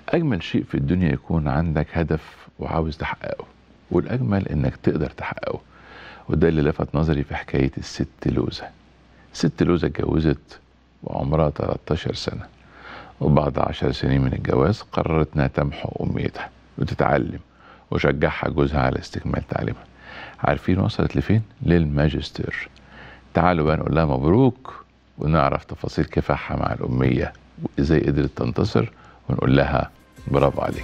اجمل شيء في الدنيا يكون عندك هدف وعاوز تحققه والاجمل انك تقدر تحققه وده اللي لفت نظري في حكايه الست لوزه ست لوزه اتجوزت وعمرها 13 سنه وبعد عشر سنين من الجواز قررت انها تمحو امنيتها وتتعلم وشجعها جوزها على استكمال تعليمها عارفين وصلت لفين للماجستير تعالوا بقى نقول لها مبروك ونعرف تفاصيل كفاحها مع الأمية وإزاي قدرت تنتصر ونقول لها برافو عليك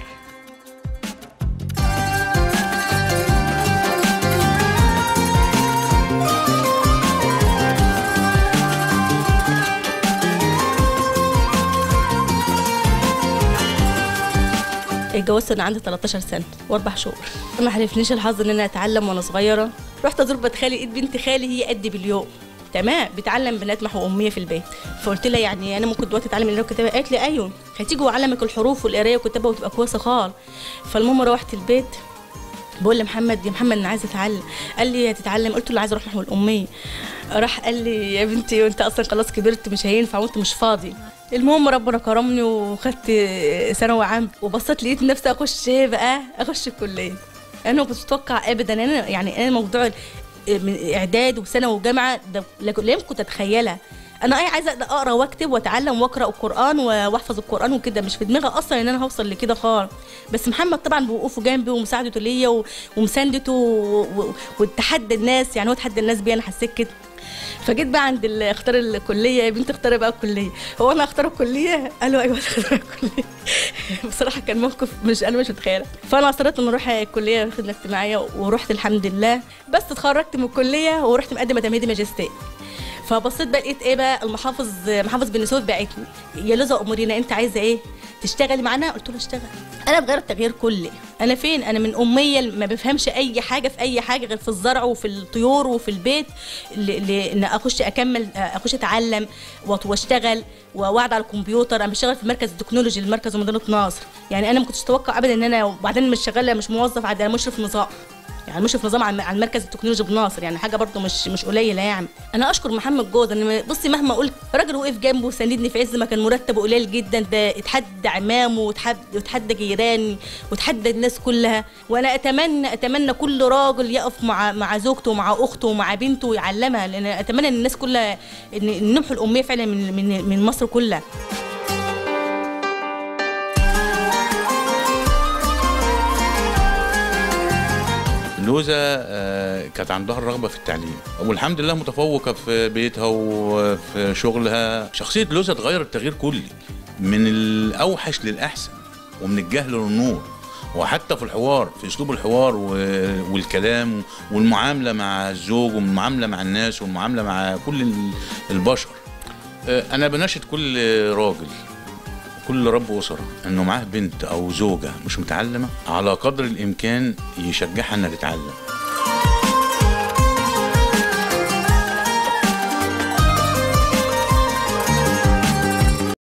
اتجوزت وانا عندي 13 سنه واربع شهور ما حلفنيش الحظ ان انا اتعلم وانا صغيره رحت ازور بنت خالي لقيت بنت خالي هي قد باليوم تمام بتعلم بنات محو اميه في البيت فقلت لها يعني انا ممكن دلوقتي اتعلم القرايه والكتابه قالت لي ايوه هتيجي واعلمك الحروف والقرايه والكتابه وتبقى كويسه خالص فالمهم روحت البيت بقول لمحمد يا محمد انا عايزه اتعلم قال لي هتتعلم قلت له عايزه اروح نحو الاميه راح قال لي يا بنتي وانت اصلا خلاص كبرت مش هينفع وانت مش فاضي المهم ربنا كرمني وخدت ثانوي عام وبصيت لقيت نفسي اخش ايه بقى اخش الكليه انا ما كنتش اتوقع ابدا انا يعني انا موضوع من اعداد وثانوي وجامعه ده لا يمكن كنت اتخيلها انا اي عايزه اقرا واكتب واتعلم واقرا القران واحفظ القران وكده مش في دماغي اصلا ان انا هوصل لكده خالص بس محمد طبعا بوقوفه جنبي ومساعدته ليا ومساندته وتحدى الناس يعني هو تحدى الناس بيا انا حسيت كده فجيت بقى عند اختار الكليه يا بنت اختاري بقى الكليه هو انا اختار الكليه قالوا ايوه اختار الكليه بصراحه كان موقف مش انا مش متخيله فانا اصريت ان اروح الكليه الخدمه الاجتماعيه ورحت الحمد لله بس اتخرجت من الكليه ورحت مقدمه تمهيدي ماجستير فبصيت بقى لقيت ايه بقى المحافظ محافظ بن سويف بعتني يا لوزه امورينا انت عايزه ايه تشتغلي معانا قلت له اشتغل انا بغير التغيير كلي انا فين انا من اميه ما بفهمش اي حاجه في اي حاجه غير في الزرع وفي الطيور وفي البيت ان اخش اكمل اخش اتعلم واشتغل واقعد على الكمبيوتر انا بشتغل في مركز التكنولوجي المركز مدينه ناصر يعني انا ما كنتش اتوقع ابدا ان انا وبعدين مش شغاله مش موظف عادي انا مشرف نظام يعني مشرف نظام على المركز التكنولوجي بناصر يعني حاجه برضه مش مش قليله يعني انا اشكر محمد جوز ان بصي مهما قلت راجل وقف جنبه وساندني في عز ما كان مرتبه قليل جدا ده اتحدى عمامه وتحدى وتحدى جيراني وتحدى الناس كلها وانا اتمنى اتمنى كل راجل يقف مع مع زوجته ومع اخته ومع بنته ويعلمها لان اتمنى ان الناس كلها ان نمحو الاميه فعلا من من من مصر كلها لوزة آه، كانت عندها الرغبة في التعليم والحمد لله متفوقة في بيتها وفي شغلها شخصية لوزة اتغيرت تغيير كلي من الأوحش للأحسن ومن الجهل للنور وحتى في الحوار في اسلوب الحوار والكلام والمعامله مع الزوج والمعامله مع الناس والمعامله مع كل البشر آه، انا بناشد كل راجل كل رب أسرة إنه معاه بنت أو زوجة مش متعلمة على قدر الإمكان يشجعها إنها تتعلم